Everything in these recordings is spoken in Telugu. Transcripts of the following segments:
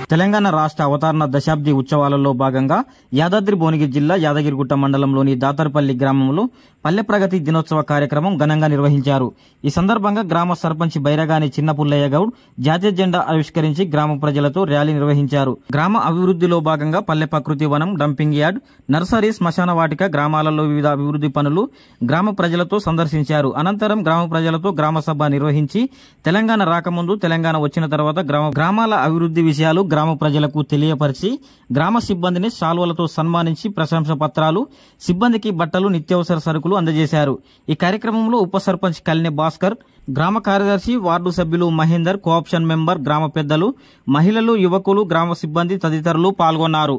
తెలంగాణ రాష్ట్ర అవతరణ దశాబ్ది ఉత్సవాలలో భాగంగా యాదాద్రి భువనగిరి జిల్లా యాదగిరిగుట్ట మండలంలోని దాతరపల్లి గ్రామంలో పల్లె ప్రగతి దినోత్సవ కార్యక్రమం ఘనంగా నిర్వహించారు ఈ సందర్భంగా గ్రామ సర్పంచ్ బైరగాని చిన్న పుల్లయ్య గౌడ్ జాతీయ జెండా ఆవిష్కరించి గ్రామ ప్రజలతో ర్యాలీ నిర్వహించారు గ్రామ అభివృద్ధిలో భాగంగా పల్లె ప్రకృతి వనం డంపింగ్ యార్డ్ నర్సరీ శ్మశాన వాటిక గ్రామాలలో వివిధ అభివృద్ధి పనులు గ్రామ ప్రజలతో సందర్శించారు అనంతరం గ్రామ ప్రజలతో గ్రామ సభ నిర్వహించి తెలంగాణ రాకముందు తెలంగాణ వచ్చిన తర్వాత గ్రామ గ్రామాల అభివృద్ధి విషయాలు గ్రామ ప్రజలకు తెలియపరిచి గ్రామ సిబ్బందిని శాల్వలతో సన్మానించి ప్రశంస పత్రాలు సిబ్బందికి బట్టలు నిత్యావసర సరుకులు అందజేశారు ఈ కార్యక్రమంలో ఉప సర్పంచ్ కలినె భాస్కర్ గ్రామ కార్యదర్శి వార్డు సభ్యులు మహేందర్ కోఆప్షన్ మెంబర్ గ్రామ పెద్దలు మహిళలు యువకులు గ్రామ సిబ్బంది తదితరులు పాల్గొన్నారు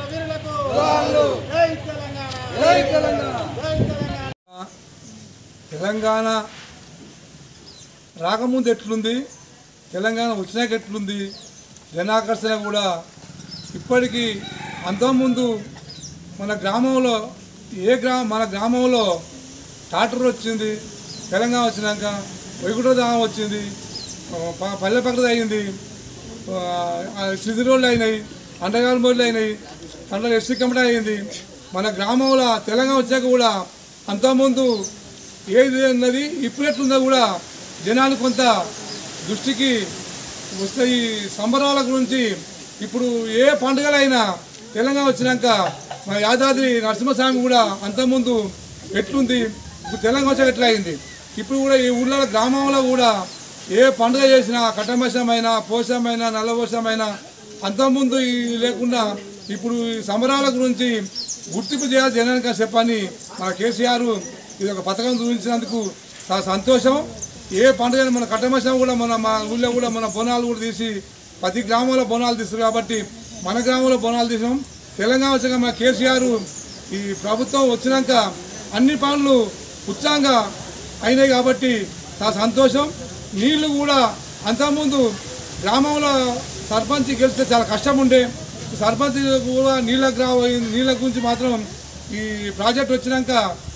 తెలంగాణ రాకముందు ఎట్లుంది తెలంగాణ వచ్చినాక ఎట్లుంది జనాకర్షణ కూడా ఇప్పటికీ అంతకుముందు మన గ్రామంలో ఏ గ్రామం మన గ్రామంలో ట్రాక్టర్ వచ్చింది తెలంగాణ వచ్చినాక వైకుంఠ ధామం వచ్చింది ఆ, ప- పల్లె పక్కన అయింది సిద్ధి రోడ్లు అయినాయి అండగాల బోర్లు అయినాయి అందులో ఎస్సీ కమిటీ అయింది మన గ్రామంలో తెలంగాణ వచ్చాక కూడా అంతకుముందు ఏది అన్నది ఇప్పుడు ఎట్లుందో కూడా జనాలు కొంత దృష్టికి వస్తే ఈ సంబరాల గురించి ఇప్పుడు ఏ పండుగలైనా తెలంగాణ వచ్చినాక మన యాదాద్రి నరసింహస్వామి కూడా అంతకుముందు ఎట్లుంది ఇప్పుడు తెలంగాణ వచ్చాక ఎట్లా అయింది ఇప్పుడు కూడా ఈ ఊళ్ళో గ్రామంలో కూడా ఏ పండుగ చేసినా కట్టమశమైనా పోషమైనా నల్లపోషమైనా అంతకుముందు ఈ లేకుండా ఇప్పుడు ఈ సంబరాల గురించి గుర్తింపు చేయాలి జనానికి చెప్పని మన కేసీఆర్ ఇది ఒక పథకం చూపించినందుకు చాలా సంతోషం ఏ పండుగ మన కట్టమశం కూడా మన మా ఊళ్ళో కూడా మన బోనాలు కూడా తీసి ప్రతి గ్రామంలో బోనాలు తీస్తారు కాబట్టి మన గ్రామంలో బోనాలు తీసాం తెలంగాణ వచ్చాక మన కేసీఆర్ ఈ ప్రభుత్వం వచ్చినాక అన్ని పనులు ఉత్సాహంగా అయినాయి కాబట్టి చాలా సంతోషం నీళ్లు కూడా అంతకుముందు గ్రామంలో సర్పంచ్ గెలిస్తే చాలా కష్టం ఉండే సర్పంచ్ కూడా నీళ్ళ గ్రా నీళ్ళ గురించి మాత్రం ఈ ప్రాజెక్ట్ వచ్చినాక